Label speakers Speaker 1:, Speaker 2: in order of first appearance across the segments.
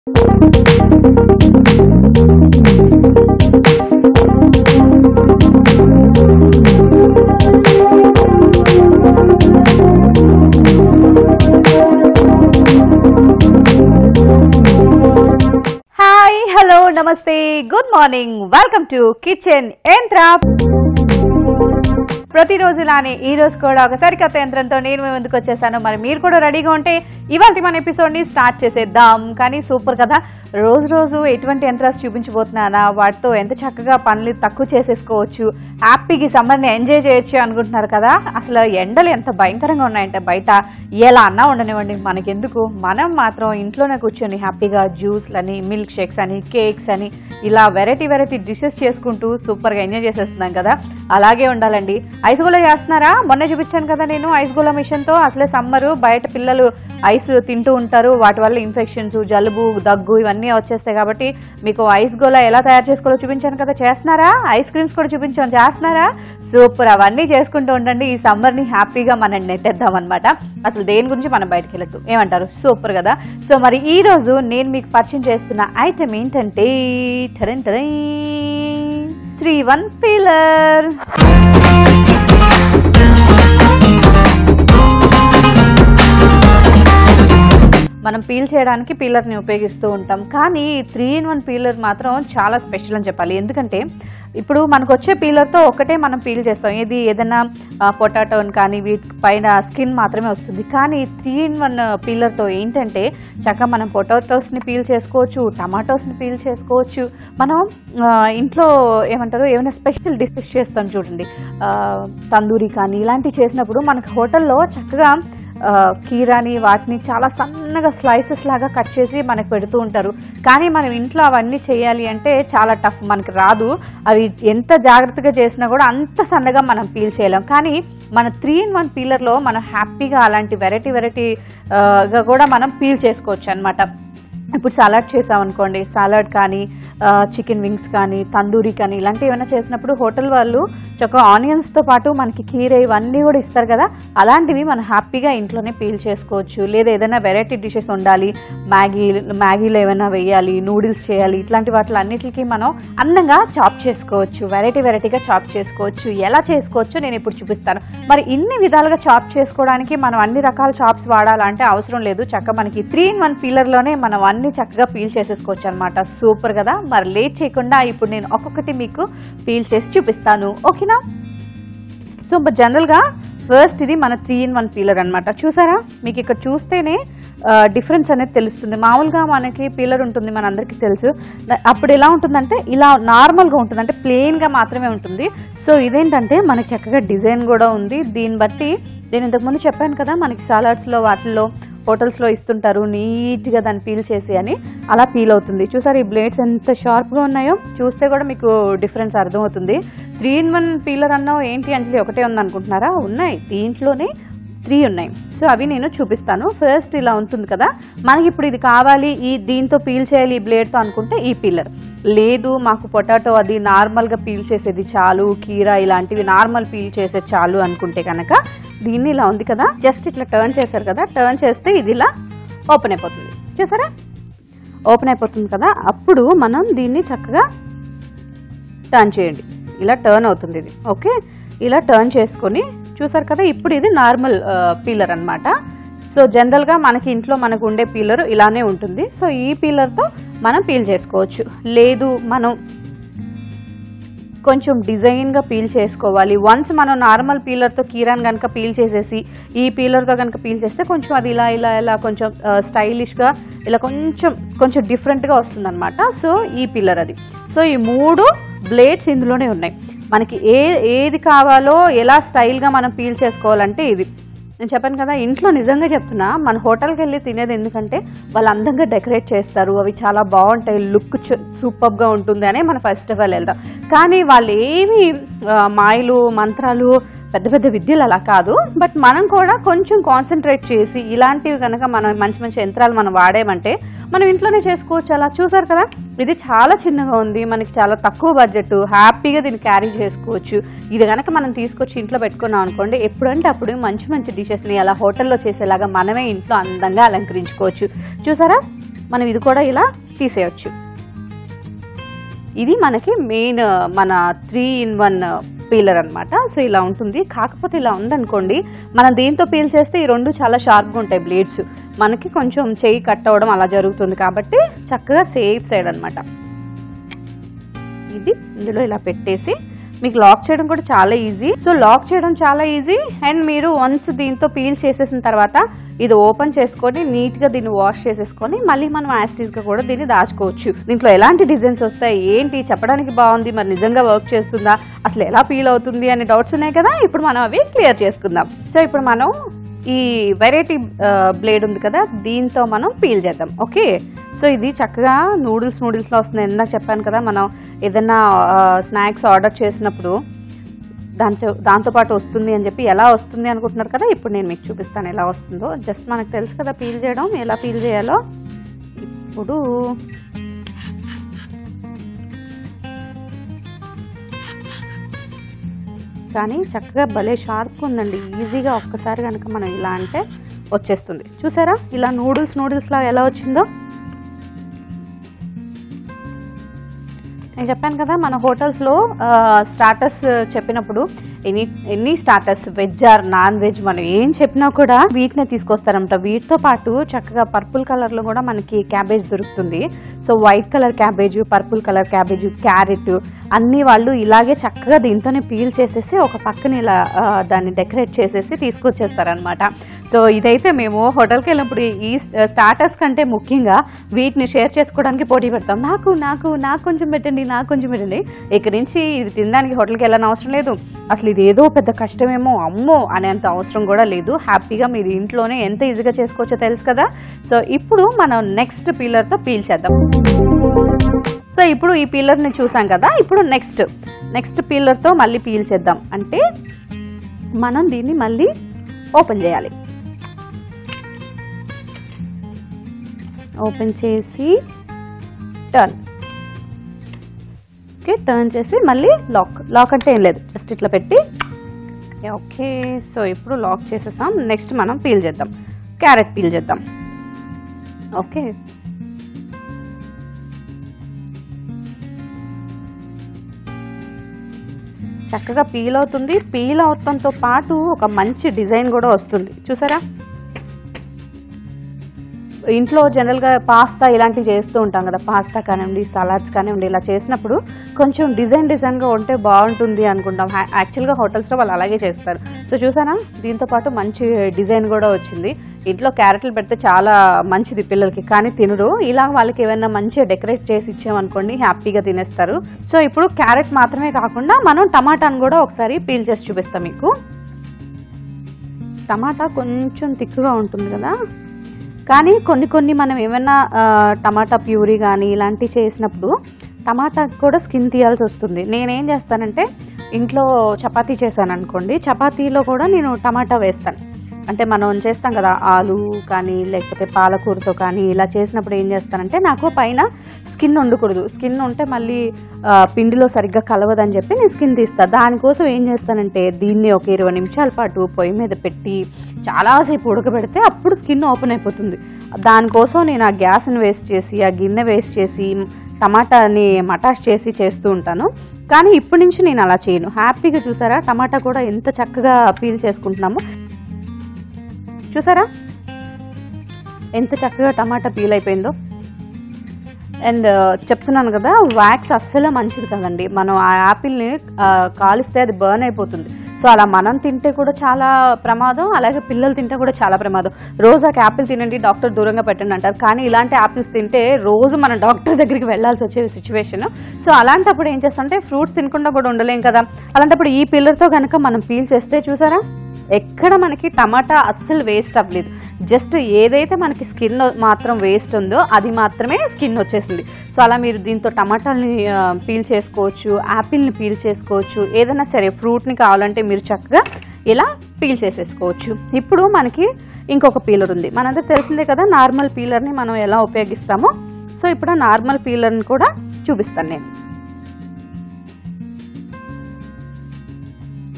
Speaker 1: hi hello నమస్తే good morning welcome to kitchen Yantra ప్రతిరోజులానే ఈ రోజు కూడా ఒక సరికొత్త యంత్రంతో నేను మీ ముందుకు వచ్చేసాను మరి మీరు కూడా రెడీగా ఉంటే ఇవాళ మన ఎపిసోడ్ ని స్టార్ట్ చేసేద్దాం కానీ సూపర్ కదా రోజు రోజు ఎటువంటి యంత్రాలు చూపించబోతున్నానా వాటితో ఎంత చక్కగా పనులు తక్కువ చేసేసుకోవచ్చు హ్యాపీగా సమ్మర్ని ఎంజాయ్ చేయొచ్చు అనుకుంటున్నారు కదా అసలు ఎండలు ఎంత భయంకరంగా ఉన్నాయంటే బయట ఎలా అన్నా ఉండనివ్వండి మనకెందుకు మనం మాత్రం ఇంట్లోనే కూర్చొని హ్యాపీగా జ్యూస్లని మిల్క్ షేక్స్ అని కేక్స్ అని ఇలా వెరైటీ వెరైటీ డిషెస్ చేసుకుంటూ సూపర్గా ఎంజాయ్ చేసేస్తున్నాం కదా అలాగే ఉండాలండి ఐస్ గోళ చేస్తున్నారా మొన్న చూపించాను కదా నేను ఐస్ గోళ మిషన్తో అసలే సమ్మరు బయట పిల్లలు ఐస్ తింటూ ఉంటారు వాటి వల్ల ఇన్ఫెక్షన్స్ జలుబు దగ్గు ఇవన్నీ వచ్చేస్తాయి కాబట్టి మీకు ఐస్ గోళ ఎలా తయారు చేసుకోవాలో చూపించాను కదా చేస్తున్నారా ఐస్ క్రీమ్స్ కూడా చూపించాను చేస్తున్నారా సూపర్ అవన్నీ చేసుకుంటూ ఉండండి ఈ సమ్మర్ని హ్యాపీగా మనం నెట్టేద్దాం అనమాట అసలు దేని గురించి మనం బయటకు వెళ్ళొద్దు ఏమంటారు సూపర్ కదా సో మరి ఈ రోజు నేను మీకు పరిచయం చేస్తున్న ఐటమ్ ఏంటంటే టరెన్ టరెన్ త్రీ వన్ పీలర్ మనం పీల్ చేయడానికి పీలర్ని ఉపయోగిస్తూ ఉంటాం కానీ త్రీ ఇన్ వన్ పీలర్ మాత్రం చాలా స్పెషల్ అని చెప్పాలి ఎందుకంటే ఇప్పుడు మనకు వచ్చే పీలర్తో ఒకటే మనం పీల్ చేస్తాం ఇది ఏదైనా పొటాటోని కానీ వీటి పైన స్కిన్ మాత్రమే వస్తుంది కానీ త్రీ ఇన్ వన్ పీలర్తో ఏంటంటే చక్కగా మనం పొటాటోస్ని పీల్ చేసుకోవచ్చు టమాటోస్ని పీల్ చేసుకోవచ్చు మనం ఆ, ఇంట్లో ఏమంటారు ఏమైనా స్పెషల్ డిషెస్ చేస్తాం చూడండి ఆ, తందూరి కానీ ఇలాంటివి చేసినప్పుడు మనకు హోటల్లో చక్కగా ఆ, కీరాని వాటిని చాలా సన్నగా స్లైసెస్ లాగా కట్ చేసి మనకు పెడుతూ ఉంటారు కానీ మనం ఇంట్లో అవన్నీ చేయాలి అంటే చాలా టఫ్ మనకు రాదు అవి ఎంత జాగ్రత్తగా చేసినా కూడా అంత సన్నగా మనం పీల్ చేయలేం కానీ మన త్రీ ఇన్ వన్ పీలర్లో మనం హ్యాపీగా అలాంటి వెరైటీ వెరైటీ గా కూడా మనం పీల్ చేసుకోవచ్చు అనమాట ఇప్పుడు సలాడ్ చేసామనుకోండి సలాడ్ కానీ చికెన్ వింగ్స్ కానీ తందూరి కానీ ఇలాంటివి ఏమైనా చేసినప్పుడు హోటల్ వాళ్ళు చక్కగా ఆనియన్స్తో పాటు మనకి కీర ఇవన్నీ కూడా ఇస్తారు కదా అలాంటివి మనం హ్యాపీగా ఇంట్లోనే పీల్ చేసుకోవచ్చు లేదా ఏదైనా వెరైటీ డిషెస్ ఉండాలి మ్యాగీ మ్యాగీలో ఏమైనా వేయాలి నూడిల్స్ చేయాలి ఇట్లాంటి వాటి అన్నిటికీ మనం అందంగా చాప్ చేసుకోవచ్చు వెరైటీ వెరైటీగా చాప్ చేసుకోవచ్చు ఎలా చేసుకోవచ్చు నేను ఇప్పుడు చూపిస్తాను మరి ఇన్ని విధాలుగా చాప్ చేసుకోవడానికి మనం అన్ని రకాల చాప్స్ వాడాలంటే అవసరం లేదు చక్కగా మనకి త్రీ ఇన్ వన్ పీలర్లోనే మనం అన్ని చక్కగా పీల్ చేసేసుకోవచ్చు అనమాట సూపర్ కదా మరి లేట్ చేయకుండా ఇప్పుడు నేను ఒక్కొక్కటి మీకు పీల్ చేసి చూపిస్తాను ఓకేనా సో జనరల్గా ఫస్ట్ ఇది మన త్రీ ఇన్ వన్ పీలర్ అనమాట చూసారా మీకు ఇక్కడ చూస్తేనే డిఫరెన్స్ అనేది తెలుస్తుంది మామూలుగా మనకి పీలర్ ఉంటుంది మన అందరికీ తెలుసు ద- అప్పుడు ఎలా ఉంటుందంటే ఇలా నార్మల్గా ఉంటుంది అంటే ప్లెయిన్గా మాత్రమే ఉంటుంది సో ఇదేంటంటే మనకి చక్కగా డిజైన్ కూడా ఉంది దీన్ని బట్టి నేను ఇంతకుముందు చెప్పాను కదా మనకి సాలాడ్స్లో వాటిల్లో హోటల్స్లో ఇస్తుంటారు నీట్గా దాన్ని పీల్ చేసి అని అలా పీల్ అవుతుంది చూసారు ఈ బ్లేడ్స్ ఎంత షార్ప్గా ఉన్నాయో చూస్తే కూడా మీకు డిఫరెన్స్ అర్థమవుతుంది త్రీ ఇన్ వన్ పీలర్ అన్నావు ఏంటి అంజలి ఒకటే ఉంది అనుకుంటున్నారా ఉన్నాయి దీంట్లోనే త్రీ ఉన్నాయి సో అవి నేను చూపిస్తాను ఫస్ట్ ఇలా ఉంటుంది కదా మనకి ఇప్పుడు ఇది కావాలి ఈ దీంతో పీల్ చేయాలి ఈ బ్లేడ్తో అనుకుంటే ఈ పీలర్ లేదు మాకు పొటాటో అది నార్మల్గా పీల్ చేసేది చాలు కీరా ఇలాంటివి నార్మల్ పీల్ చేసేది చాలు అనుకుంటే కనుక దీన్ని ఇలా ఉంది కదా జస్ట్ ఇట్లా టర్న్ చేశారు కదా టర్న్ చేస్తే ఇది ఇలా ఓపెన్ అయిపోతుంది చూసారా ఓపెన్ అయిపోతుంది కదా అప్పుడు మనం దీన్ని చక్కగా టర్న్ చేయండి ఇలా టర్న్ అవుతుంది ఇది ఓకే ఇలా టర్న్ చేసుకొని చూసారు కదా ఇప్పుడు ఇది నార్మల్ పీలర్ అన్నమాట సో జనరల్గా మనకి ఇంట్లో మనకు ఉండే పీలర్ ఇలానే ఉంటుంది సో ఈ పీలర్తో మనం పీల్ చేసుకోవచ్చు లేదు మనం కొంచెం డిజైన్గా పీల్ చేసుకోవాలి వన్స్ మనం నార్మల్ పీలర్తో కీరాన్ కనుక పీల్ చేసేసి ఈ పీలర్తో కనుక పీల్ చేస్తే కొంచెం అది ఇలా ఇలా ఇలా కొంచెం స్టైలిష్గా ఇలా కొంచెం కొంచెం డిఫరెంట్గా వస్తుందన్నమాట సో ఈ పీలర్ అది సో ఈ మూడు బ్లేడ్స్ ఇందులోనే ఉన్నాయి మనకి ఏ ఏది కావాలో ఎలా స్టైల్గా మనం పీల్ చేసుకోవాలంటే ఇది నేను చెప్పాను కదా ఇంట్లో నిజంగా చెప్తున్నా మన హోటల్కి వెళ్ళి తినేది ఎందుకంటే వాళ్ళు అందంగా డెకరేట్ చేస్తారు అవి చాలా బాగుంటాయి లుక్ సూపర్గా ఉంటుంది అనే మనం ఫస్ట్ ఆఫ్ ఆల్ వెళ్తాం కానీ వాళ్ళు ఏమి ఆ, మాయలు మంత్రాలు పెద్ద పెద్ద విద్యలు అలా కాదు బట్ మనం కూడా కొంచెం కాన్సన్ట్రేట్ చేసి ఇలాంటివి కనుక మనం మంచి మంచి యంత్రాలు మనం వాడామంటే మనం ఇంట్లోనే చేసుకోవచ్చు అలా చూసారు కదా ఇది చాలా చిన్నగా ఉంది మనకి చాలా తక్కువ బడ్జెట్ హ్యాపీగా దీన్ని క్యారీ చేసుకోవచ్చు ఇది కనుక మనం తీసుకొచ్చి ఇంట్లో పెట్టుకున్నాం అనుకోండి ఎప్పుడంటే అప్పుడు మంచి మంచి డిషెస్ని అలా హోటల్లో చేసేలాగా మనమే ఇంట్లో అందంగా అలంకరించుకోవచ్చు చూసారా మనం ఇది కూడా ఇలా తీసేయచ్చు ఇది మనకి మెయిన్ మన త్రీ ఇన్ వన్ పీలర్ అన్నమాట సో ఇలా ఉంటుంది కాకపోతే ఇలా ఉందనుకోండి మనం దీంతో పీల్ చేస్తే ఈ రెండు చాలా షార్ప్గా ఉంటాయి బ్లేడ్స్ మనకి కొంచెం చెయ్యి కట్ అవ్వడం అలా జరుగుతుంది కాబట్టి చక్కగా సేఫ్ సైడ్ అన్నమాట ఇది ఇందులో ఇలా పెట్టేసి మీకు లాక్ చేయడం కూడా చాలా ఈజీ సో లాక్ చేయడం చాలా ఈజీ అండ్ మీరు వన్స్ దీంతో పీల్ చేసేసిన తర్వాత ఇది ఓపెన్ చేసుకొని నీట్ గా దీన్ని వాష్ చేసేసుకొని మళ్ళీ మనం యాస్టీస్ గా కూడా దీన్ని దాచుకోవచ్చు దీంట్లో ఎలాంటి డిజైన్స్ వస్తాయి ఏంటి చెప్పడానికి బాగుంది మరి నిజంగా వర్క్ చేస్తుందా అసలు ఎలా ఫీల్ అవుతుంది అనే డౌట్స్ ఉన్నాయి కదా ఇప్పుడు మనం అవి క్లియర్ చేసుకుందాం సో ఇప్పుడు మనం ఈ వెరైటీ బ్లేడ్ ఉంది కదా దీంతో మనం పీల్ చేద్దాం ఓకే సో ఇది చక్కగా నూడిల్స్ నూడిల్స్లో వస్తుంది ఇందాక చెప్పాను కదా మనం ఏదైనా స్నాక్స్ ఆర్డర్ చేసినప్పుడు దాంతో దాంతోపాటు వస్తుంది అని చెప్పి ఎలా వస్తుంది అనుకుంటున్నారు కదా ఇప్పుడు నేను మీకు చూపిస్తాను ఎలా వస్తుందో జస్ట్ మనకు తెలుసు కదా పీల్ చేయడం ఎలా పీల్ చేయాలో ఇప్పుడు కానీ చక్కగా భలే షార్ప్గా ఉందండి ఈజీగా ఒక్కసారి కనుక మనం ఇలా అంటే వచ్చేస్తుంది చూసారా ఇలా నూడిల్స్ నూడిల్స్ లాగా ఎలా వచ్చిందో నేను చెప్పాను కదా మన హోటల్స్లో స్టార్టర్స్ చెప్పినప్పుడు any any starters veg or non veg మనం ఏం చెప్పినా కూడా వీటినే తీసుకొస్తారంట వీటితో పాటు చక్కగా పర్పుల్ కలర్లో కూడా మనకి క్యాబేజ్ దొరుకుతుంది so white colour cabbage purple colour cabbage carrot అన్ని వాళ్ళు ఇలాగే చక్కగా దీంతోనే పీల్ చేసేసి ఒక పక్కన ఇలా ఆ, దాన్ని డెకరేట్ చేసేసి తీసుకొచ్చేస్తారనమాట సో ఇదైతే మేము హోటల్కి వెళ్ళినప్పుడు ఈ స్టార్టర్స్ కంటే ముఖ్యంగా వీటిని షేర్ చేసుకోవడానికి పోటీ పెడతాం నాకు నాకు నాకు కొంచెం పెట్టండి నాకు కొంచెం పెట్టండి ఇక్కడి నుంచి ఇది తినడానికి హోటల్కి వెళ్ళని అవసరం లేదు అసలు ఇది ఏదో పెద్ద కష్టమేమో అమ్మో అనేంత అవసరం కూడా లేదు హ్యాపీగా మీరు ఇంట్లోనే ఎంత ఈజీగా చేసుకోవచ్చో తెలుసు కదా సో ఇప్పుడు మనం నెక్స్ట్ పీలర్తో పీల్ చేద్దాం సో ఇప్పుడు ఈ పీలర్ని చూసాం కదా ఇప్పుడు నెక్స్ట్ నెక్స్ట్ పీలర్తో మళ్ళీ పీల్ చేద్దాం అంటే మనం దీన్ని మళ్ళీ ఓపెన్ చేయాలి ఓపెన్ చేసి టర్న్ ఓకే టర్న్ చేసి మళ్ళీ లాక్ లాక్ అంటే ఏం లేదు జస్ట్ ఇట్లా పెట్టి ఓకే సో ఇప్పుడు లాక్ చేసేసాం నెక్స్ట్ మనం పీల్ చేద్దాం క్యారెట్ పీల్ చేద్దాం ఓకే చక్కగా పీల్ అవుతుంది పీల్ అవటంతో పాటు ఒక మంచి డిజైన్ కూడా వస్తుంది చూసారా ఇంట్లో జనరల్గా పాస్తా ఇలాంటివి చేస్తూ ఉంటాం కదా పాస్తా కానివ్వండి సలాడ్స్ కానివ్వండి ఇలా చేసినప్పుడు కొంచెం డిజైన్ డిజైన్గా ఉంటే బాగుంటుంది అనుకుంటాం హ్యా- యాక్చువల్గా హోటల్స్లో వాళ్ళు అలాగే చేస్తారు సో చూసానా దీంతో పాటు మంచి డిజైన్ కూడా వచ్చింది ఇంట్లో క్యారెట్లు పెడితే చాలా మంచిది పిల్లలకి కానీ తినరు ఇలా వాళ్ళకి ఏమైనా మంచిగా డెకరేట్ చేసి ఇచ్చామనుకోండి హ్యాపీగా తినేస్తారు సో ఇప్పుడు క్యారెట్ మాత్రమే కాకుండా మనం టమాటాను కూడా ఒకసారి పీల్ చేసి చూపిస్తాం మీకు టమాటా కొంచెం తిక్కుగా ఉంటుంది కదా కానీ కొన్ని కొన్ని మనం ఏమైనా ఆ, టమాటా ప్యూరీ కానీ ఇలాంటివి చేసినప్పుడు టమాటా కూడా స్కిన్ తీయాల్సి వస్తుంది నేనేం చేస్తానంటే ఇంట్లో చపాతీ చేశాను అనుకోండి చపాతీలో కూడా నేను టమాటా వేస్తాను అంటే మనం చేస్తాం కదా ఆలు కానీ లేకపోతే పాలకూరతో కానీ ఇలా చేసినప్పుడు ఏం చేస్తానంటే నాకు పైన స్కిన్ ఉండకూడదు స్కిన్ ఉంటే మళ్ళీ ఆ, పిండిలో సరిగ్గా కలవదని చెప్పి నేను స్కిన్ తీస్తాను దానికోసం ఏం చేస్తానంటే దీన్ని ఒక ఇరవై నిమిషాల పాటు పొయ్యి మీద పెట్టి చాలాసేపు ఉడకబెడితే అప్పుడు స్కిన్ ఓపెన్ అయిపోతుంది దానికోసం నేను ఆ గ్యాస్ని వేస్ట్ చేసి ఆ గిన్నె వేస్ట్ చేసి టమాటాని మటాష్ చేసి చేస్తూ ఉంటాను కానీ ఇప్పటి నుంచి నేను అలా చేయను హ్యాపీగా చూసారా టమాటా కూడా ఎంత చక్కగా పీల్ చేసుకుంటున్నాము చూసారా ఎంత చక్కగా టమాటా పీల్ అయిపోయిందో అండ్ చెప్తున్నాను కదా వ్యాక్స్ అస్సలు మంచిది కదండి మనం ఆ యాపిల్ని ఆ, కాలిస్తే అది బర్న్ అయిపోతుంది సో అలా మనం తింటే కూడా చాలా ప్రమాదం అలాగే పిల్లలు తింటే కూడా చాలా ప్రమాదం రోజు ఆ యాపిల్ తినండి డాక్టర్ దూరంగా పెట్టండి అంటారు కానీ ఇలాంటి యాపిల్స్ తింటే రోజు మనం డాక్టర్ దగ్గరికి వెళ్ళాల్సి వచ్చే సిచ్యువేషన్ సో అలాంటప్పుడు ఏం చేస్తామంటే ఫ్రూట్స్ తినకుండా కూడా ఉండలేం కదా అలాంటప్పుడు ఈ పిల్లర్తో కనుక మనం పీల్ చేస్తే చూసారా ఎక్కడ మనకి టమాటా అస్సలు వేస్ట్ అవ్వలేదు జస్ట్ ఏదైతే మనకి స్కిన్ మాత్రం వేస్ట్ ఉందో అది మాత్రమే స్కిన్ వచ్చేసింది సో అలా మీరు దీంతో టమాటాలని పీల్ చేసుకోవచ్చు యాపిల్ని పీల్ చేసుకోవచ్చు ఏదైనా సరే ఫ్రూట్ని కావాలంటే మీరు చక్కగా ఇలా పీల్ చేసేసుకోవచ్చు ఇప్పుడు మనకి ఇంకొక పీలర్ ఉంది మనందరికి తెలిసిందే కదా నార్మల్ పీలర్ని మనం ఎలా ఉపయోగిస్తామో సో ఇప్పుడు ఆ నార్మల్ పీలర్ని కూడా చూపిస్తాను నేను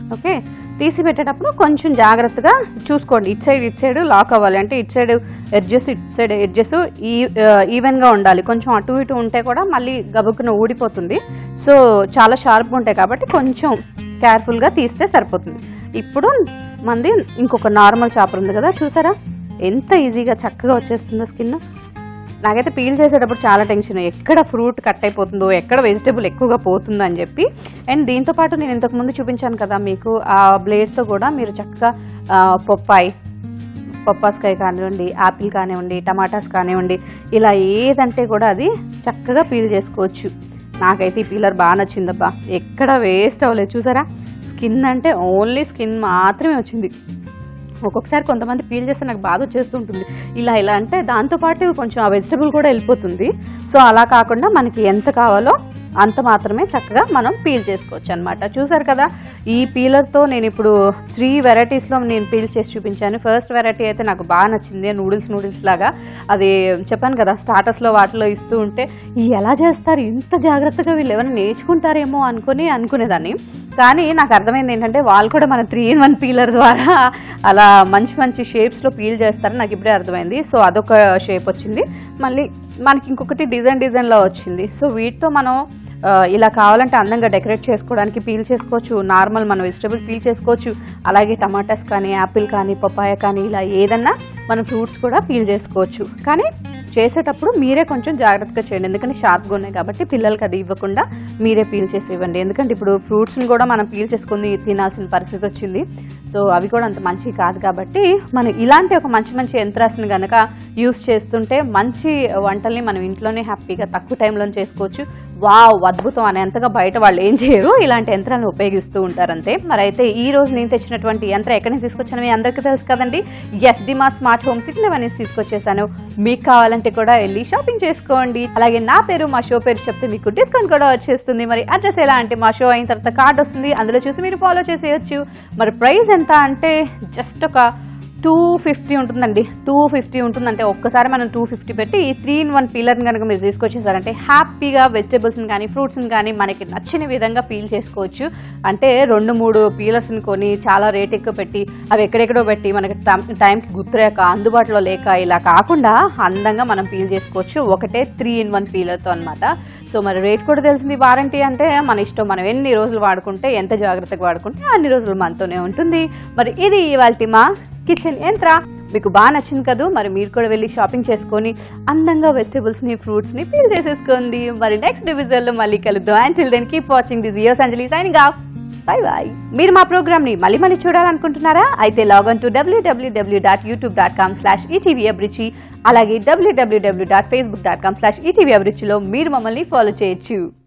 Speaker 1: ఓకే తీసి పెట్టేటప్పుడు కొంచెం జాగ్రత్తగా చూసుకోండి ఇటు సైడ్ ఇటు సైడ్ లాక్ అవ్వాలి అంటే ఇటు సైడ్ ఎడ్జెస్ ఇటు సైడ్ ఎడ్జెస్ ఈ ఈవెన్గా ఉండాలి కొంచెం అటు ఇటు ఉంటే కూడా మళ్ళీ గబుక్కున ఊడిపోతుంది సో చాలా షార్ప్గా ఉంటాయి కాబట్టి కొంచెం కేర్ఫుల్గా తీస్తే సరిపోతుంది ఇప్పుడు మంది ఇంకొక నార్మల్ చాపర్ ఉంది కదా చూసారా ఎంత ఈజీగా చక్కగా వచ్చేస్తుందో స్కిన్ నాకైతే పీల్ చేసేటప్పుడు చాలా టెన్షన్ ఎక్కడ ఫ్రూట్ కట్ అయిపోతుందో ఎక్కడ వెజిటేబుల్ ఎక్కువగా పోతుందో అని చెప్పి అండ్ దీంతో పాటు నేను ఇంతకు ముందు చూపించాను కదా మీకు ఆ బ్లేడ్తో కూడా మీరు చక్కగా ఆ, పొప్పాయి పప్పాస్కాయ కానివ్వండి యాపిల్ కానివ్వండి టమాటాస్ కానివ్వండి ఇలా ఏదంటే కూడా అది చక్కగా పీల్ చేసుకోవచ్చు నాకైతే ఈ పీలర్ బాగా నచ్చిందబ్బా ఎక్కడ వేస్ట్ అవ్వలేదు చూసారా స్కిన్ అంటే ఓన్లీ స్కిన్ మాత్రమే వచ్చింది ఒక్కొక్కసారి కొంతమంది పీల్ చేస్తే నాకు బాధ వచ్చేస్తూ ఉంటుంది ఇలా ఇలా అంటే దాంతోపాటు కొంచెం ఆ వెజిటబుల్ కూడా వెళ్ళిపోతుంది సో అలా కాకుండా మనకి ఎంత కావాలో అంత మాత్రమే చక్కగా మనం పీల్ చేసుకోవచ్చు అనమాట చూసారు కదా ఈ పీలర్తో నేను ఇప్పుడు త్రీ వెరైటీస్లో నేను పీల్ చేసి చూపించాను ఫస్ట్ వెరైటీ అయితే నాకు బాగా నచ్చింది నూడిల్స్ నూడిల్స్ లాగా అది చెప్పాను కదా స్టార్టర్స్లో వాటిలో ఇస్తూ ఉంటే "ఈ ఎలా చేస్తారు ఇంత జాగ్రత్తగా వీళ్ళు ఏమైనా నేర్చుకుంటారేమో అనుకుని అనుకునేదాన్ని కానీ నాకు అర్థమైంది ఏంటంటే వాళ్ళు కూడా మన త్రీ ఇన్ వన్ పీలర్ ద్వారా అలా మంచి మంచి షేప్స్లో పీల్ చేస్తారని నాకు ఇప్పుడే అర్థమైంది సో అదొక షేప్ వచ్చింది మళ్ళీ మనకి ఇంకొకటి డిజైన్ డిజైన్లో వచ్చింది సో వీటితో మనం ఆ, ఇలా కావాలంటే అందంగా డెకరేట్ చేసుకోవడానికి పీల్ చేసుకోవచ్చు నార్మల్ మనం వెజిటబుల్ పీల్ చేసుకోవచ్చు అలాగే టమాటాస్ కానీ యాపిల్ కానీ పపాయ కానీ ఇలా ఏదన్నా మనం ఫ్రూట్స్ కూడా పీల్ చేసుకోవచ్చు కానీ చేసేటప్పుడు మీరే కొంచెం జాగ్రత్తగా చేయండి ఎందుకంటే షార్ప్గా ఉన్నాయి కాబట్టి పిల్లలకి అది ఇవ్వకుండా మీరే పీల్ చేసి ఇవ్వండి ఎందుకంటే ఇప్పుడు ఫ్రూట్స్ని కూడా మనం పీల్ చేసుకుని తినాల్సిన పరిస్థితి వచ్చింది సో అవి కూడా అంత మంచివి కాదు కాబట్టి మనం ఇలాంటి ఒక మంచి మంచి యంత్రాస్ని కనుక యూస్ చేస్తుంటే మంచి వంటల్ని మనం ఇంట్లోనే హ్యాపీగా తక్కువ టైంలో చేసుకోవచ్చు వావ్ అద్భుతం అనేంతగా బయట వాళ్ళు ఏం చేయరు ఇలాంటి యంత్రాలను ఉపయోగిస్తూ ఉంటారంతే మరి అయితే ఈ రోజు నేను తెచ్చినటువంటి యంత్రం ఎక్కడి నుంచి తీసుకొచ్చాను మీ అందరికీ తెలుసు కదండి ఎస్ డి మా స్మార్ట్ హోమ్ సిగ్నల్ అనేసి తీసుకొచ్చేసాను మీకు కావాలంటే కూడా వెళ్ళి షాపింగ్ చేసుకోండి అలాగే నా పేరు మా షో పేరు చెప్తే మీకు డిస్కౌంట్ కూడా వచ్చేస్తుంది మరి అడ్రస్ ఎలా అంటే మా షో అయిన తర్వాత కార్డ్ వస్తుంది అందులో చూసి మీరు ఫాలో చేసేయచ్చు మరి ప్రైస్ ఎంత అంటే జస్ట్ ఒక టూ ఫిఫ్టీ ఉంటుందండి టూ ఫిఫ్టీ ఉంటుందంటే ఒక్కసారి మనం టూ ఫిఫ్టీ పెట్టి త్రీ ఇన్ వన్ పీలర్ని కనుక మీరు తీసుకొచ్చేసారంటే హ్యాపీగా వెజిటేబుల్స్ని కానీ ఫ్రూట్స్ని కానీ మనకి నచ్చిన విధంగా పీల్ చేసుకోవచ్చు అంటే రెండు మూడు పీలర్స్ని కొని చాలా రేట్ ఎక్కువ పెట్టి అవి ఎక్కడెక్కడో పెట్టి మనకి టైం- టైంకి గుర్తులేక అందుబాటులో లేక ఇలా కాకుండా అందంగా మనం పీల్ చేసుకోవచ్చు ఒకటే త్రీ ఇన్ వన్ పీలర్తో అనమాట సో మరి రేట్ కూడా తెలిసింది వారంటీ అంటే మన ఇష్టం మనం ఎన్ని రోజులు వాడుకుంటే ఎంత జాగ్రత్తగా వాడుకుంటే అన్ని రోజులు మనతోనే ఉంటుంది మరి ఇది ఇవాళ మా కిచెన్ యంత్ర మీకు బాగా నచ్చింది కదా మరి మీరు కూడా వెళ్ళి షాపింగ్ చేసుకొని అందంగా వెజిటబుల్స్ ని ఫ్రూట్స్ ని పీల్ చేసేసుకోండి మరి నెక్స్ట్ డివిజన్ లో మళ్ళీ కలుద్దాం and till then keep watching the జియో Sanjali signing off bye bye మీరు మా ప్రోగ్రామ్ ని మళ్ళీ మళ్ళీ చూడాలనుకుంటున్నారా అయితే log on to W W W dot YouTube dot com slash ETV Abhiruchi అలాగే W W W dot Facebook dot com slash ETV అభిరుచిలో మీరు మమ్మల్ని ఫాలో చేయొచ్చు